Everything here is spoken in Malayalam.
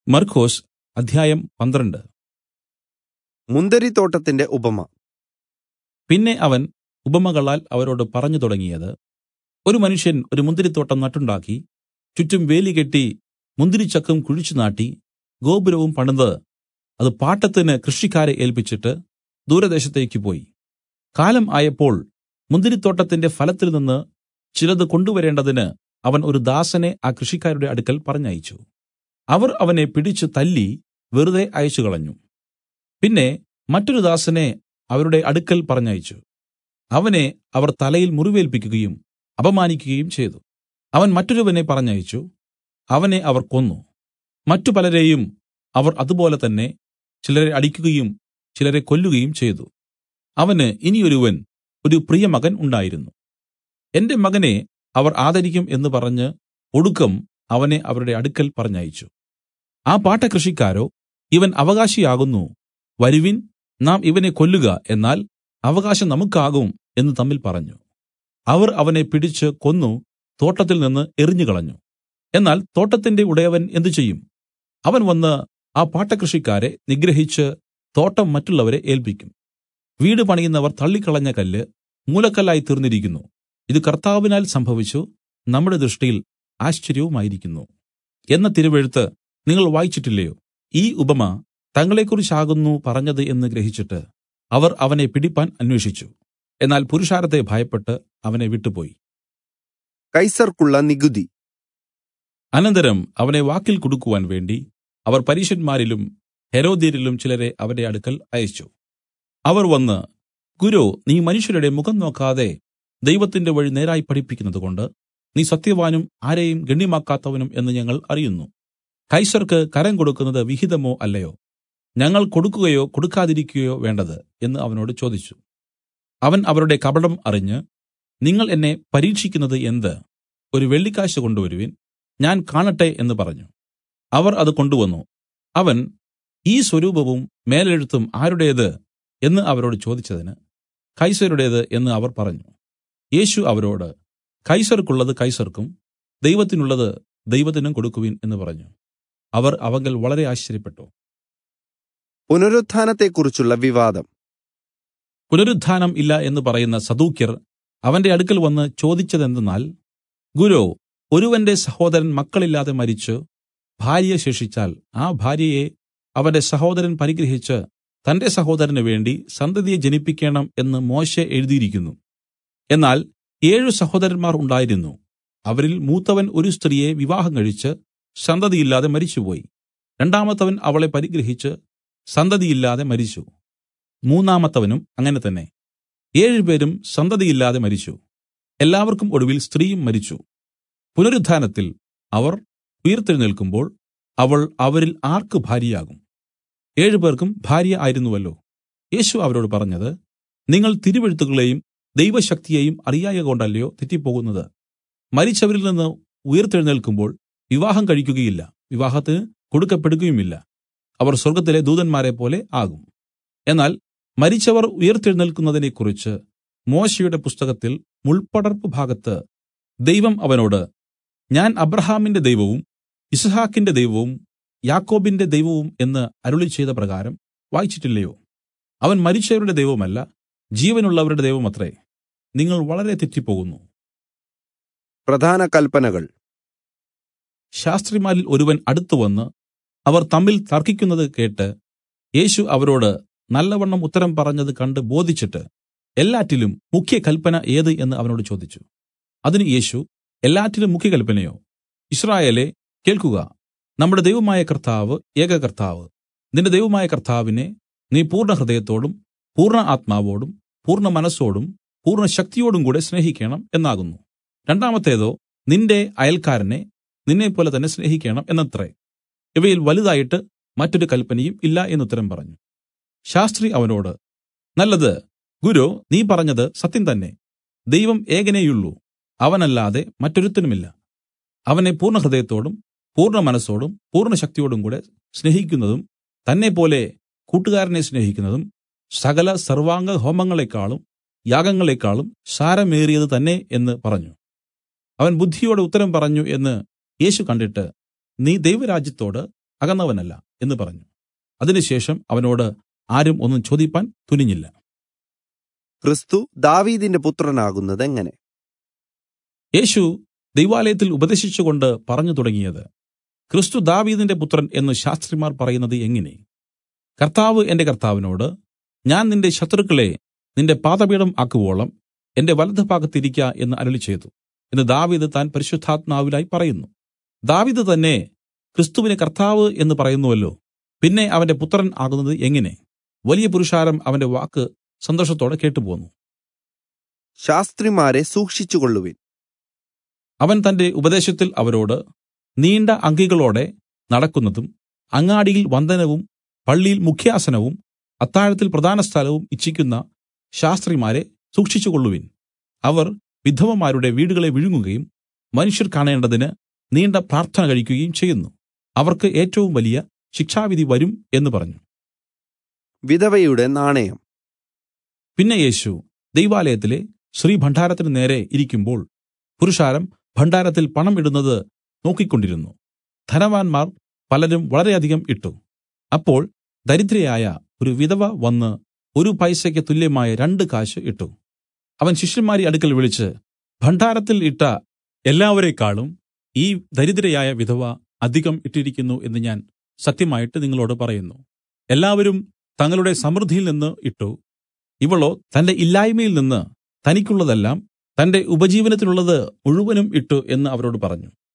മർക്കൊസ് അധ്യായം പന്ത്രണ്ട് മുന്തിരിത്തോട്ടത്തിന്റെ ഉപമ പിന്നെ അവൻ ഉപമകളാൽ അവരോട് പറഞ്ഞു തുടങ്ങിയത് ഒരു മനുഷ്യൻ ഒരു മുന്തിരിത്തോട്ടം നട്ടുണ്ടാക്കി ചുറ്റും വേലി കെട്ടി മുന്തിരിച്ചക്കും കുഴിച്ചു നാട്ടി ഗോപുരവും പണിത് അത് പാട്ടത്തിന് കൃഷിക്കാരെ ഏൽപ്പിച്ചിട്ട് ദൂരദേശത്തേക്ക് പോയി കാലം ആയപ്പോൾ മുന്തിരിത്തോട്ടത്തിന്റെ ഫലത്തിൽ നിന്ന് ചിലത് കൊണ്ടുവരേണ്ടതിന് അവൻ ഒരു ദാസനെ ആ കൃഷിക്കാരുടെ അടുക്കൽ പറഞ്ഞയച്ചു അവർ അവനെ പിടിച്ചു തല്ലി വെറുതെ അയച്ചുകളഞ്ഞു പിന്നെ മറ്റൊരു ദാസനെ അവരുടെ അടുക്കൽ പറഞ്ഞയച്ചു അവനെ അവർ തലയിൽ മുറിവേൽപ്പിക്കുകയും അപമാനിക്കുകയും ചെയ്തു അവൻ മറ്റൊരുവനെ പറഞ്ഞയച്ചു അവനെ അവർ കൊന്നു മറ്റു പലരെയും അവർ അതുപോലെ തന്നെ ചിലരെ അടിക്കുകയും ചിലരെ കൊല്ലുകയും ചെയ്തു അവന് ഇനിയൊരുവൻ ഒരു പ്രിയമകൻ ഉണ്ടായിരുന്നു എന്റെ മകനെ അവർ ആദരിക്കും എന്ന് പറഞ്ഞ് ഒടുക്കം അവനെ അവരുടെ അടുക്കൽ പറഞ്ഞയച്ചു ആ പാട്ടകൃഷിക്കാരോ ഇവൻ അവകാശിയാകുന്നു വരുവിൻ നാം ഇവനെ കൊല്ലുക എന്നാൽ അവകാശം നമുക്കാകും എന്ന് തമ്മിൽ പറഞ്ഞു അവർ അവനെ പിടിച്ച് കൊന്നു തോട്ടത്തിൽ നിന്ന് എറിഞ്ഞുകളഞ്ഞു എന്നാൽ തോട്ടത്തിന്റെ ഉടയവൻ എന്തു ചെയ്യും അവൻ വന്ന് ആ പാട്ടകൃഷിക്കാരെ നിഗ്രഹിച്ച് തോട്ടം മറ്റുള്ളവരെ ഏൽപ്പിക്കും വീട് പണിയുന്നവർ തള്ളിക്കളഞ്ഞ കല്ല് മൂലക്കല്ലായി തീർന്നിരിക്കുന്നു ഇത് കർത്താവിനാൽ സംഭവിച്ചു നമ്മുടെ ദൃഷ്ടിയിൽ ആശ്ചര്യവുമായിരിക്കുന്നു എന്ന തിരുവെഴുത്ത് നിങ്ങൾ വായിച്ചിട്ടില്ലയോ ഈ ഉപമ തങ്ങളെക്കുറിച്ചാകുന്നു പറഞ്ഞത് എന്ന് ഗ്രഹിച്ചിട്ട് അവർ അവനെ പിടിപ്പാൻ അന്വേഷിച്ചു എന്നാൽ പുരുഷാരത്തെ ഭയപ്പെട്ട് അവനെ വിട്ടുപോയി കൈസർക്കുള്ള നികുതി അനന്തരം അവനെ വാക്കിൽ കുടുക്കുവാൻ വേണ്ടി അവർ പരീശന്മാരിലും ഹെരോദ്യരിലും ചിലരെ അവന്റെ അടുക്കൽ അയച്ചു അവർ വന്ന് ഗുരു നീ മനുഷ്യരുടെ മുഖം നോക്കാതെ ദൈവത്തിന്റെ വഴി നേരായി പഠിപ്പിക്കുന്നതുകൊണ്ട് നീ സത്യവാനും ആരെയും ഗണ്യമാക്കാത്തവനും എന്ന് ഞങ്ങൾ അറിയുന്നു കൈസർക്ക് കരം കൊടുക്കുന്നത് വിഹിതമോ അല്ലയോ ഞങ്ങൾ കൊടുക്കുകയോ കൊടുക്കാതിരിക്കുകയോ വേണ്ടത് എന്ന് അവനോട് ചോദിച്ചു അവൻ അവരുടെ കപടം അറിഞ്ഞ് നിങ്ങൾ എന്നെ പരീക്ഷിക്കുന്നത് എന്ത് ഒരു വെള്ളിക്കാശ് കൊണ്ടുവരുവിൻ ഞാൻ കാണട്ടെ എന്ന് പറഞ്ഞു അവർ അത് കൊണ്ടുവന്നു അവൻ ഈ സ്വരൂപവും മേലെഴുത്തും ആരുടേത് എന്ന് അവരോട് ചോദിച്ചതിന് കൈസരുടേത് എന്ന് അവർ പറഞ്ഞു യേശു അവരോട് കൈസർക്കുള്ളത് കൈസർക്കും ദൈവത്തിനുള്ളത് ദൈവത്തിനും കൊടുക്കുവിൻ എന്ന് പറഞ്ഞു അവർ അവങ്കൽ വളരെ ആശ്ചര്യപ്പെട്ടു പുനരുത്ഥാനത്തെക്കുറിച്ചുള്ള വിവാദം പുനരുത്ഥാനം ഇല്ല എന്ന് പറയുന്ന സദൂക്യർ അവന്റെ അടുക്കൽ വന്ന് ചോദിച്ചതെന്തെന്നാൽ ഗുരു ഒരുവന്റെ സഹോദരൻ മക്കളില്ലാതെ മരിച്ചു ഭാര്യ ശേഷിച്ചാൽ ആ ഭാര്യയെ അവന്റെ സഹോദരൻ പരിഗ്രഹിച്ച് തന്റെ സഹോദരന് വേണ്ടി സന്തതിയെ ജനിപ്പിക്കണം എന്ന് മോശെ എഴുതിയിരിക്കുന്നു എന്നാൽ ഏഴു സഹോദരന്മാർ ഉണ്ടായിരുന്നു അവരിൽ മൂത്തവൻ ഒരു സ്ത്രീയെ വിവാഹം കഴിച്ച് സന്തതിയില്ലാതെ മരിച്ചുപോയി രണ്ടാമത്തവൻ അവളെ പരിഗ്രഹിച്ച് സന്തതിയില്ലാതെ മരിച്ചു മൂന്നാമത്തവനും അങ്ങനെ തന്നെ ഏഴുപേരും സന്തതിയില്ലാതെ മരിച്ചു എല്ലാവർക്കും ഒടുവിൽ സ്ത്രീയും മരിച്ചു പുനരുത്ഥാനത്തിൽ അവർ ഉയർത്തെഴുന്നേൽക്കുമ്പോൾ അവൾ അവരിൽ ആർക്ക് ഭാര്യയാകും ഏഴുപേർക്കും ഭാര്യ ആയിരുന്നുവല്ലോ യേശു അവരോട് പറഞ്ഞത് നിങ്ങൾ തിരുവെഴുത്തുകളെയും ദൈവശക്തിയെയും അറിയായ കൊണ്ടല്ലയോ തെറ്റിപ്പോകുന്നത് മരിച്ചവരിൽ നിന്ന് ഉയർത്തെഴുന്നേൽക്കുമ്പോൾ വിവാഹം കഴിക്കുകയില്ല വിവാഹത്തിന് കൊടുക്കപ്പെടുകയുമില്ല അവർ സ്വർഗത്തിലെ ദൂതന്മാരെ പോലെ ആകും എന്നാൽ മരിച്ചവർ ഉയർത്തെഴുന്നേൽക്കുന്നതിനെക്കുറിച്ച് മോശയുടെ പുസ്തകത്തിൽ മുൾപ്പടർപ്പ് ഭാഗത്ത് ദൈവം അവനോട് ഞാൻ അബ്രഹാമിന്റെ ദൈവവും ഇസ്ഹാക്കിന്റെ ദൈവവും യാക്കോബിന്റെ ദൈവവും എന്ന് അരുളി ചെയ്ത പ്രകാരം വായിച്ചിട്ടില്ലയോ അവൻ മരിച്ചവരുടെ ദൈവമല്ല ജീവനുള്ളവരുടെ ദൈവമത്രേ നിങ്ങൾ വളരെ തെറ്റിപ്പോകുന്നു പ്രധാന കൽപ്പനകൾ ശാസ്ത്രിമാരിൽ ഒരുവൻ അടുത്തുവന്ന് അവർ തമ്മിൽ തർക്കിക്കുന്നത് കേട്ട് യേശു അവരോട് നല്ലവണ്ണം ഉത്തരം പറഞ്ഞത് കണ്ട് ബോധിച്ചിട്ട് എല്ലാറ്റിലും മുഖ്യ കൽപ്പന ഏത് എന്ന് അവനോട് ചോദിച്ചു അതിന് യേശു എല്ലാറ്റിലും മുഖ്യ കൽപ്പനയോ ഇസ്രായേലെ കേൾക്കുക നമ്മുടെ ദൈവമായ കർത്താവ് ഏക കർത്താവ് നിന്റെ ദൈവമായ കർത്താവിനെ നീ പൂർണ്ണ ഹൃദയത്തോടും പൂർണ്ണ ആത്മാവോടും പൂർണ്ണ മനസ്സോടും പൂർണ്ണ ശക്തിയോടും കൂടെ സ്നേഹിക്കണം എന്നാകുന്നു രണ്ടാമത്തേതോ നിന്റെ അയൽക്കാരനെ നിന്നെപ്പോലെ തന്നെ സ്നേഹിക്കണം എന്നത്രേ ഇവയിൽ വലുതായിട്ട് മറ്റൊരു കൽപ്പനയും ഇല്ല എന്നുത്തരം പറഞ്ഞു ശാസ്ത്രി അവനോട് നല്ലത് ഗുരു നീ പറഞ്ഞത് സത്യം തന്നെ ദൈവം ഏകനേയുള്ളൂ അവനല്ലാതെ മറ്റൊരുത്തനുമില്ല അവനെ പൂർണ്ണ ഹൃദയത്തോടും പൂർണ്ണ മനസ്സോടും പൂർണ്ണ ശക്തിയോടും കൂടെ സ്നേഹിക്കുന്നതും തന്നെപ്പോലെ കൂട്ടുകാരനെ സ്നേഹിക്കുന്നതും സകല സർവാംഗ ഹോമങ്ങളെക്കാളും യാഗങ്ങളെക്കാളും സാരമേറിയത് തന്നെ എന്ന് പറഞ്ഞു അവൻ ബുദ്ധിയോടെ ഉത്തരം പറഞ്ഞു എന്ന് യേശു കണ്ടിട്ട് നീ ദൈവരാജ്യത്തോട് അകന്നവനല്ല എന്ന് പറഞ്ഞു അതിനുശേഷം അവനോട് ആരും ഒന്നും ചോദിപ്പാൻ തുനിഞ്ഞില്ല ക്രിസ്തു ദാവീദിന്റെ പുത്രനാകുന്നത് എങ്ങനെ യേശു ദൈവാലയത്തിൽ ഉപദേശിച്ചുകൊണ്ട് പറഞ്ഞു തുടങ്ങിയത് ക്രിസ്തു ദാവീദിന്റെ പുത്രൻ എന്ന് ശാസ്ത്രിമാർ പറയുന്നത് എങ്ങനെ കർത്താവ് എന്റെ കർത്താവിനോട് ഞാൻ നിന്റെ ശത്രുക്കളെ നിന്റെ പാദപീഠം ആക്കുവോളം എന്റെ വലതുഭാഗത്തിരിക്ക എന്ന് അരുളി ചെയ്തു എന്ന് ദാവീദ് താൻ പരിശുദ്ധാത്മാവിലായി പറയുന്നു ദാവീദ് തന്നെ ക്രിസ്തുവിനെ കർത്താവ് എന്ന് പറയുന്നുവല്ലോ പിന്നെ അവന്റെ പുത്രൻ ആകുന്നത് എങ്ങനെ വലിയ പുരുഷാരം അവന്റെ വാക്ക് സന്തോഷത്തോടെ കേട്ടുപോന്നു ശാസ്ത്രിമാരെ സൂക്ഷിച്ചുകൊള്ളുവിൻ അവൻ തന്റെ ഉപദേശത്തിൽ അവരോട് നീണ്ട അങ്കികളോടെ നടക്കുന്നതും അങ്ങാടിയിൽ വന്ദനവും പള്ളിയിൽ മുഖ്യാസനവും അത്താഴത്തിൽ പ്രധാന സ്ഥലവും ഇച്ഛിക്കുന്ന ശാസ്ത്രിമാരെ സൂക്ഷിച്ചുകൊള്ളുവിൻ അവർ വിധവമാരുടെ വീടുകളെ വിഴുങ്ങുകയും മനുഷ്യർ കാണേണ്ടതിന് നീണ്ട പ്രാർത്ഥന കഴിക്കുകയും ചെയ്യുന്നു അവർക്ക് ഏറ്റവും വലിയ ശിക്ഷാവിധി വരും എന്ന് പറഞ്ഞു വിധവയുടെ നാണയം പിന്നെ യേശു ദൈവാലയത്തിലെ ശ്രീഭണ്ഡാരത്തിന് നേരെ ഇരിക്കുമ്പോൾ പുരുഷാരം ഭണ്ഡാരത്തിൽ പണം ഇടുന്നത് നോക്കിക്കൊണ്ടിരുന്നു ധനവാന്മാർ പലരും വളരെയധികം ഇട്ടു അപ്പോൾ ദരിദ്രയായ ഒരു വിധവ വന്ന് ഒരു പൈസയ്ക്ക് തുല്യമായ രണ്ട് കാശ് ഇട്ടു അവൻ ശിഷ്യന്മാരെ അടുക്കൽ വിളിച്ച് ഭണ്ഡാരത്തിൽ ഇട്ട എല്ലാവരെക്കാളും ഈ ദരിദ്രയായ വിധവ അധികം ഇട്ടിരിക്കുന്നു എന്ന് ഞാൻ സത്യമായിട്ട് നിങ്ങളോട് പറയുന്നു എല്ലാവരും തങ്ങളുടെ സമൃദ്ധിയിൽ നിന്ന് ഇട്ടു ഇവളോ തന്റെ ഇല്ലായ്മയിൽ നിന്ന് തനിക്കുള്ളതെല്ലാം തന്റെ ഉപജീവനത്തിനുള്ളത് മുഴുവനും ഇട്ടു എന്ന് അവരോട് പറഞ്ഞു